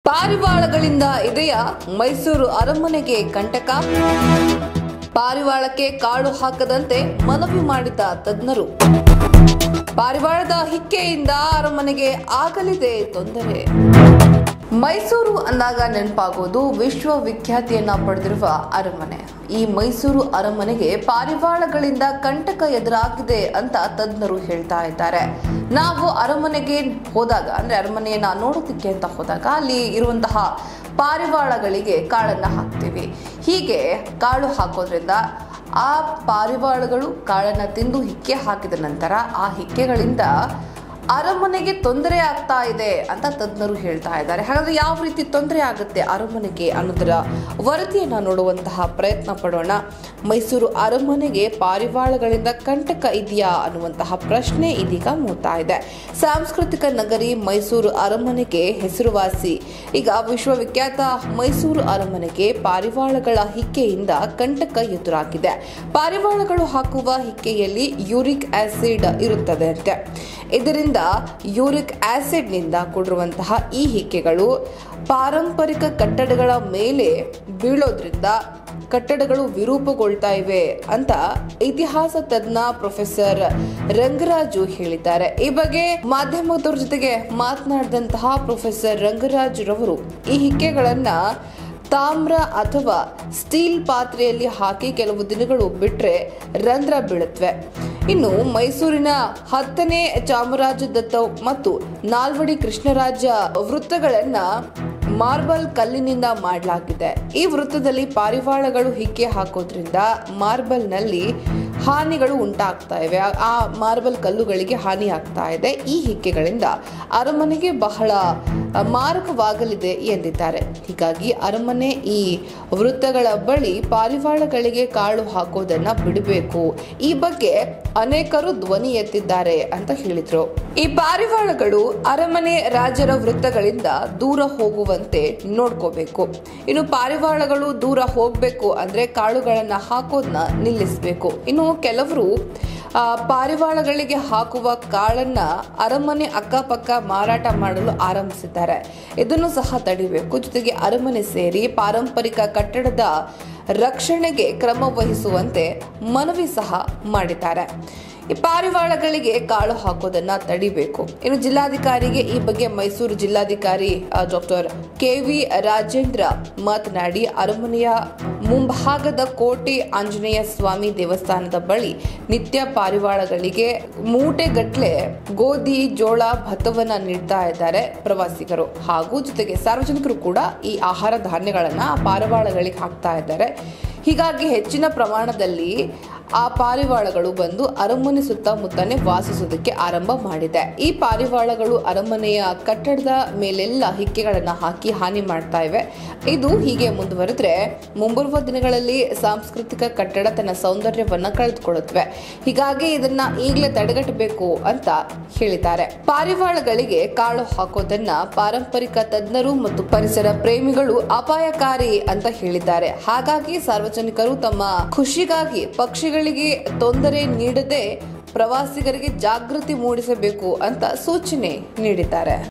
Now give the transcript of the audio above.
ಪಾರಿವಾಳಗಳಿಂದ ಇದೆಯ ಮೈಸೂರು ಅರಮನೆಗೆ ಕಂಟಕ ಪಾರಿವಾಳಕ್ಕೆ ಕಾಳು ಹಾಕದಂತೆ ಮನವಿ ಮಾಡಿದ ತಜ್ಞರು ಪಾರಿವಾಳದ ಹಿಕ್ಕೆಯಿಂದ ಅರಮನೆಗೆ ಆಗಲಿದೆ ತೊಂದರೆ ಮೈಸೂರು ಅಂದಾಗ ನೆನಪಾಗೋದು ವಿಶ್ವವಿಖ್ಯಾತಿಯನ್ನ ಪಡೆದಿರುವ ಅರಮನೆ ಈ ಮೈಸೂರು ಅರಮನೆಗೆ ಪಾರಿವಾಳಗಳಿಂದ ಕಂಟಕ ಎದುರಾಗಿದೆ ಅಂತ ತಜ್ಞರು ಹೇಳ್ತಾ ಇದ್ದಾರೆ ನಾವು ಅರಮನೆಗೆ ಹೋದಾಗ ಅಂದ್ರೆ ಅರಮನೆಯನ್ನ ನೋಡೋದಕ್ಕೆ ಅಂತ ಹೋದಾಗ ಅಲ್ಲಿ ಇರುವಂತಹ ಪಾರಿವಾಳಗಳಿಗೆ ಕಾಳನ್ನ ಹಾಕ್ತೀವಿ ಹೀಗೆ ಕಾಳು ಹಾಕೋದ್ರಿಂದ ಆ ಪಾರಿವಾಳಗಳು ಕಾಳನ್ನ ತಿಂದು ಹಿಕ್ಕೆ ಹಾಕಿದ ನಂತರ ಆ ಹಿಕ್ಕೆಗಳಿಂದ ಅರಮನೆಗೆ ತೊಂದರೆ ಆಗ್ತಾ ಇದೆ ಅಂತ ತಜ್ಞರು ಹೇಳ್ತಾ ಇದ್ದಾರೆ ಹಾಗಾದ್ರೆ ಯಾವ ರೀತಿ ತೊಂದರೆ ಆಗುತ್ತೆ ಅರಮನೆಗೆ ಅನ್ನೋದರ ವರದಿಯನ್ನ ನೋಡುವಂತಹ ಪ್ರಯತ್ನ ಪಡೋಣ ಮೈಸೂರು ಅರಮನೆಗೆ ಪಾರಿವಾಳಗಳಿಂದ ಕಂಟಕ ಇದೆಯಾ ಅನ್ನುವಂತಹ ಪ್ರಶ್ನೆ ಇದೀಗ ಮೂಡ್ತಾ ಇದೆ ಸಾಂಸ್ಕೃತಿಕ ನಗರಿ ಮೈಸೂರು ಅರಮನೆಗೆ ಹೆಸರುವಾಸಿ ಈಗ ವಿಶ್ವವಿಖ್ಯಾತ ಮೈಸೂರು ಅರಮನೆಗೆ ಪಾರಿವಾಳಗಳ ಹಿಕ್ಕೆಯಿಂದ ಕಂಟಕ ಎದುರಾಗಿದೆ ಪಾರಿವಾಳಗಳು ಹಾಕುವ ಹಿಕ್ಕೆಯಲ್ಲಿ ಯೂರಿಕ್ ಆಸಿಡ್ ಇರುತ್ತದೆ ಅಂತೆ ಇದರಿಂದ ಯೂರಿಕ್ ಆಸಿಡ್ನಿಂದ ಕೂಡಿರುವಂತಹ ಈ ಹಿಕ್ಕೆಗಳು ಪಾರಂಪರಿಕ ಕಟ್ಟಡಗಳ ಮೇಲೆ ಬೀಳೋದ್ರಿಂದ ಕಟ್ಟಡಗಳು ವಿರೂಪಗೊಳ್ತಾ ಇವೆ ಅಂತ ಇತಿಹಾಸ ತಜ್ಞ ಪ್ರೊಫೆಸರ್ ರಂಗರಾಜು ಹೇಳಿದ್ದಾರೆ ಈ ಬಗ್ಗೆ ಮಾಧ್ಯಮದವ್ರ ಜೊತೆಗೆ ಮಾತನಾಡಿದಂತಹ ಪ್ರೊಫೆಸರ್ ರಂಗರಾಜ್ ರವರು ಈ ಹಿಕ್ಕೆಗಳನ್ನ ತಾಮ್ರ ಅಥವಾ ಸ್ಟೀಲ್ ಪಾತ್ರೆಯಲ್ಲಿ ಹಾಕಿ ಕೆಲವು ದಿನಗಳು ಬಿಟ್ರೆ ರಂಧ್ರ ಬೀಳುತ್ತವೆ ಇನ್ನು ಮೈಸೂರಿನ ಹತ್ತನೇ ಚಾಮರಾಜ ದತ್ತ ಮತ್ತು ನಾಲ್ವಡಿ ಕೃಷ್ಣರಾಜ ವೃತ್ತಗಳನ್ನ ಮಾರ್ಬಲ್ ಕಲ್ಲಿನಿಂದ ಮಾಡಲಾಗಿದೆ ಈ ವೃತ್ತದಲ್ಲಿ ಪಾರಿವಾಳಗಳು ಹಿಕ್ಕೆ ಹಾಕೋದ್ರಿಂದ ಮಾರ್ಬಲ್ನಲ್ಲಿ ಹಾನಿಗಳು ಉಂಟಾಗ್ತಾ ಇವೆ ಆ- ಆ ಮಾರ್ಬಲ್ ಕಲ್ಲುಗಳಿಗೆ ಹಾನಿ ಆಗ್ತಾ ಇದೆ ಈ ಹಿಕ್ಕೆಗಳಿಂದ ಅರಮನೆಗೆ ಬಹಳ ಅ, ಮಾರಕವಾಗಲಿದೆ ಎಂದಿದ್ದಾರೆ ಹೀಗಾಗಿ ಅರಮನೆ ಈ ವೃತ್ತಗಳ ಬಳಿ ಪಾರಿವಾಳಗಳಿಗೆ ಕಾಳು ಹಾಕೋದನ್ನ ಬಿಡಬೇಕು ಈ ಬಗ್ಗೆ ಅನೇಕರು ಧ್ವನಿ ಎತ್ತಿದ್ದಾರೆ ಅಂತ ಹೇಳಿದ್ರು ಈ ಪಾರಿವಾಳಗಳು ಅರಮನೆ ರಾಜರ ವೃತ್ತಗಳಿಂದ ದೂರ ಹೋಗುವಂತೆ ನೋಡ್ಕೋಬೇಕು ಇನ್ನು ಪಾರಿವಾಳಗಳು ದೂರ ಹೋಗ್ಬೇಕು ಅಂದ್ರೆ ಕಾಳುಗಳನ್ನ ಹಾಕೋದನ್ನ ನಿಲ್ಲಿಸಬೇಕು ಇನ್ನು ಕೆಲವರು ಆ, ಪಾರಿವಾಳಗಳಿಗೆ ಹಾಕುವ ಕಾಳನ್ನ ಅರಮನೆ ಅಕ್ಕಪಕ್ಕ ಮಾರಾಟ ಮಾಡಲು ಆರಂಭಿಸಿದ್ದಾರೆ ಇದನ್ನು ಸಹ ತಡಿಬೇಕು ಜೊತೆಗೆ ಅರಮನೆ ಸೇರಿ ಪಾರಂಪರಿಕ ಕಟ್ಟಡದ ರಕ್ಷಣೆಗೆ ಕ್ರಮ ವಹಿಸುವಂತೆ ಮನವಿ ಸಹ ಮಾಡಿದ್ದಾರೆ ಈ ಪಾರಿವಾಳಗಳಿಗೆ ಕಾಳು ಹಾಕೋದನ್ನ ತಡಿಬೇಕು ಇನ್ನು ಜಿಲ್ಲಾಧಿಕಾರಿಗೆ ಈ ಬಗ್ಗೆ ಮೈಸೂರು ಜಿಲ್ಲಾಧಿಕಾರಿ ಡಾಕ್ಟರ್ ಕೆ ವಿ ರಾಜೇಂದ್ರ ಮಾತನಾಡಿ ಅರಮನೆಯ ಮುಂಭಾಗದ ಕೋಟೆ ಆಂಜನೇಯ ಸ್ವಾಮಿ ದೇವಸ್ಥಾನದ ಬಳಿ ನಿತ್ಯ ಪಾರಿವಾಳಗಳಿಗೆ ಮೂಟೆಗಟ್ಲೆ ಗೋಧಿ ಜೋಳ ಭತ್ತವನ್ನ ನೀಡ್ತಾ ಇದ್ದಾರೆ ಪ್ರವಾಸಿಗರು ಹಾಗೂ ಜೊತೆಗೆ ಸಾರ್ವಜನಿಕರು ಕೂಡ ಈ ಆಹಾರ ಧಾನ್ಯಗಳನ್ನ ಆ ಪಾರಿವಾಳಗಳಿಗೆ ಹಾಕ್ತಾ ಇದ್ದಾರೆ ಹೀಗಾಗಿ ಹೆಚ್ಚಿನ ಪ್ರಮಾಣದಲ್ಲಿ ಆ ಪಾರಿವಾಳಗಳು ಬಂದು ಅರಮನೆ ಸುತ್ತಮುತ್ತನೇ ವಾಸಿಸೋದಕ್ಕೆ ಆರಂಭ ಮಾಡಿದೆ ಈ ಪಾರಿವಾಳಗಳು ಅರಮನೆಯ ಕಟ್ಟಡದ ಮೇಲೆಲ್ಲ ಹಿಕ್ಕೆಗಳನ್ನ ಹಾಕಿ ಹಾನಿ ಮಾಡ್ತಾ ಇವೆ ಇದು ಹೀಗೆ ಮುಂದುವರೆದ್ರೆ ಮುಂಬರುವ ದಿನಗಳಲ್ಲಿ ಸಾಂಸ್ಕೃತಿಕ ಕಟ್ಟಡ ತನ್ನ ಸೌಂದರ್ಯವನ್ನ ಕಳೆದುಕೊಳ್ಳುತ್ತವೆ ಹೀಗಾಗಿ ಇದನ್ನ ಈಗಲೇ ತಡೆಗಟ್ಟಬೇಕು ಅಂತ ಹೇಳಿದ್ದಾರೆ ಪಾರಿವಾಳಗಳಿಗೆ ಕಾಳು ಹಾಕೋದನ್ನ ಪಾರಂಪರಿಕ ತಜ್ಞರು ಮತ್ತು ಪರಿಸರ ಪ್ರೇಮಿಗಳು ಅಪಾಯಕಾರಿ ಅಂತ ಹೇಳಿದ್ದಾರೆ ಹಾಗಾಗಿ ಸಾರ್ವಜನಿಕರು ತಮ್ಮ ಖುಷಿಗಾಗಿ ಪಕ್ಷಿಗಳಿಗೆ ತೊಂದರೆ ನೀಡದೆ ಪ್ರವಾಸಿಗರಿಗೆ ಜಾಗೃತಿ ಮೂಡಿಸಬೇಕು ಅಂತ ಸೂಚನೆ ನೀಡಿದ್ದಾರೆ